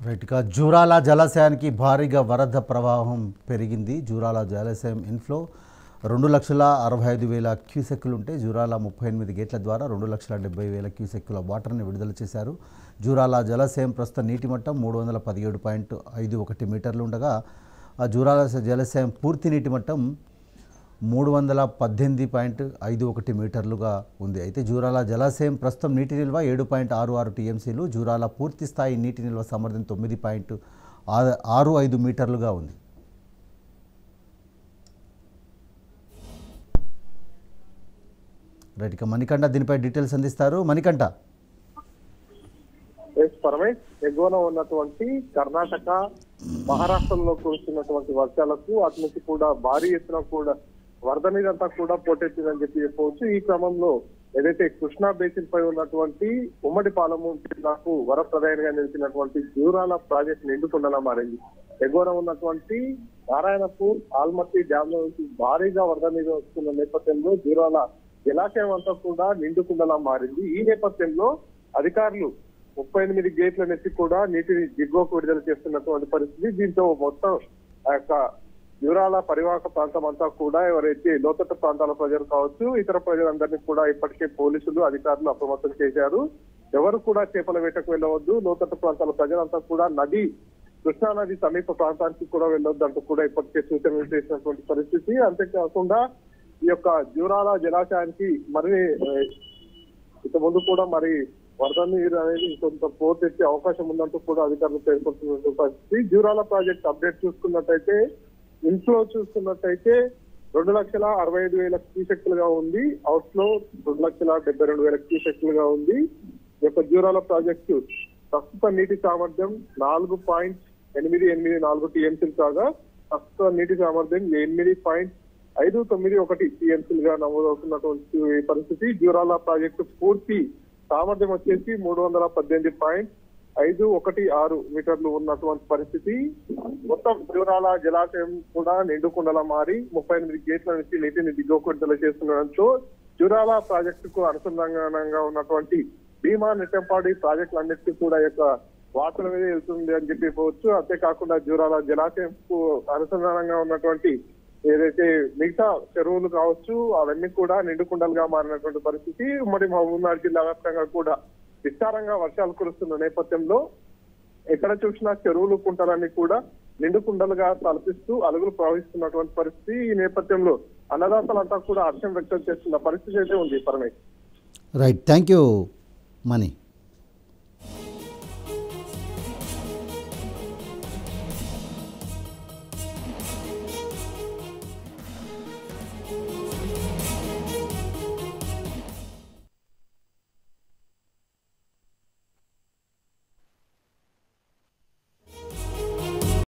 right ఇక జూరాల జలాశయానికి భారీగా వరద ప్రవాహం పెరిగింది జూరాల జలాశయం ఇన్ఫ్లో రెండు లక్షల అరవై ఐదు వేల క్యూసెక్కులు ఉంటే జూరాల ముప్పై ఎనిమిది గేట్ల ద్వారా రెండు లక్షల డెబ్బై వేల క్యూసెక్కుల వాటర్ని విడుదల చేశారు జూరాల జలాశయం ప్రస్తుత నీటి మట్టం మూడు వందల పదిహేడు పాయింట్ ఐదు ఒకటి మీటర్లు ఉండగా ఆ జూరాల జలాశయం పూర్తి నీటి మట్టం మూడు వందల పద్దెనిమిది పాయింట్ ఐదు ఒకటి మీటర్లుగా ఉంది అయితే జూరాల జలాశయం ప్రస్తుతం నీటి నిల్వ ఏడు పాయింట్ ఆరు ఆరు టీఎంసీలు జూరాల పూర్తి స్థాయి నీటి నిల్వ సామర్థ్యం తొమ్మిది పాయింట్ ఆ- ఆరు ఐదు మీటర్లుగా ఉంది రైట్ ఇక మణికంఠ దీనిపై డీటెయిల్స్ అందిస్తారు మణికంఠ ఎస్ పరమేష్ ఎగువన ఉన్నటువంటి కర్ణాటక మహారాష్ట్రలో కురుస్తున్నటువంటి వర్షాలకు అటు నుంచి కూడా భారీ ఎత్తున కూడా వరద నీరంతా కూడా పోటెత్తిందని చెప్పి చెప్పవచ్చు ఈ క్రమంలో ఏదైతే కృష్ణా బేసిన్ పై ఉన్నటువంటి ఉమ్మడి పాలము జిల్లాకు వరప్రదాయంగా నిలిచినటువంటి దూరాల ప్రాజెక్ట్ నిండుకుండలా మారింది ఎగువన ఉన్నటువంటి నారాయణపూర్ ఆల్మట్టి డ్యామ్ నుంచి భారీగా వరద నీరు వస్తున్న నేపథ్యంలో దూరాల జలాశయం అంతా కూడా నిండుకుండలా మారింది ఈ నేపథ్యంలో అధికారులు ముప్పై ఎనిమిది గేట్ల నెత్తి కూడా నీటిని దిగువకు విడుదల చేస్తున్నటువంటి పరిస్థితి దీంతో మొత్తం ఆ యొక్క యురాల పరివాహక ప్రాంతం అంతా కూడా ఎవరైతే లోతట్టు ప్రాంతాల ప్రజలు కావచ్చు ఇతర ప్రజలందరినీ కూడా ఇప్పటికే పోలీసులు అధికారులు అప్రమత్తం చేశారు ఎవరు కూడా చేపల వేటకు వెళ్ళవద్దు లోతట్టు ప్రాంతాల ప్రజలంతా కూడా నది కృష్ణా నది సమీప ప్రాంతానికి కూడా వెళ్ళొద్దు అంటూ కూడా ఇప్పటికే సూచనలు చేసినటువంటి పరిస్థితి అంతేకాకుండా ఈ యొక్క జూరాల జలాశయానికి మరి ఇక ముందు కూడా మరి వరద నీరు అనేది కొంత పోటెత్తే అవకాశం ఉందంటూ కూడా అధికారులు పేర్కొంటున్న పరిస్థితి జూరాల ప్రాజెక్ట్ అప్డేట్ చూసుకున్నట్టయితే ఇన్ఫ్లో చూసుకున్నట్టయితే రెండు లక్షల అరవై ఐదు వేల క్యూసెక్లుగా ఉంది అవుట్ ఫ్లో రెండు లక్షల డెబ్బై రెండు వేల క్యూసెక్లుగా ఉంది ఈ యొక్క జూరాల ప్రాజెక్టు ప్రస్తుత నీటి సామర్థ్యం నాలుగు పాయింట్ ఎనిమిది ఎనిమిది నాలుగు టీఎంసీలు కాగా ప్రస్తుత నీటి సామర్థ్యం ఎనిమిది పాయింట్ ఐదు తొమ్మిది ఒకటి టీఎంసీలు గా నమోదవుతున్నటువంటి పరిస్థితి జూరాల ప్రాజెక్టు పూర్తి సామర్థ్యం వచ్చేసి మూడు వందల పద్దెనిమిది పాయింట్ ఐదు ఒకటి ఆరు మీటర్లు ఉన్నటువంటి పరిస్థితి మొత్తం జూరాల జలాశయం కూడా నిండుకుండలా మారి ముప్పై ఎనిమిది గేట్ల నుంచి నీటిని దిగువకు విడుదల చేస్తుండడంతో జూరాల ప్రాజెక్టుకు అనుసంధానంగా ఉన్నటువంటి భీమా నెట్టంపాడి ప్రాజెక్టులన్నిటికీ కూడా ఈ యొక్క వార్తల మీద వెళ్తుంది అని చెప్పి చెప్పవచ్చు అంతేకాకుండా జూరాల జలాశయంకు అనుసంధానంగా ఉన్నటువంటి ఏదైతే మిగతా చెరువులు కావచ్చు అవన్నీ కూడా నిండుకుండలుగా మారినటువంటి పరిస్థితి ఉమ్మడి మహబూబ్నగర్ జిల్లా వ్యాప్తంగా కూడా విస్తారంగా వర్షాలు కురుస్తున్న నేపథ్యంలో ఎక్కడ చూసినా చెరువులు కుంటలన్నీ కూడా నిండుకుండలుగా తలపిస్తూ అలుగులు ప్రవహిస్తున్నటువంటి పరిస్థితి ఈ నేపథ్యంలో అన్నదాతలంతా కూడా హర్షం వ్యక్తం చేస్తున్న పరిస్థితి అయితే ఉంది Parameshwar right thank you Mani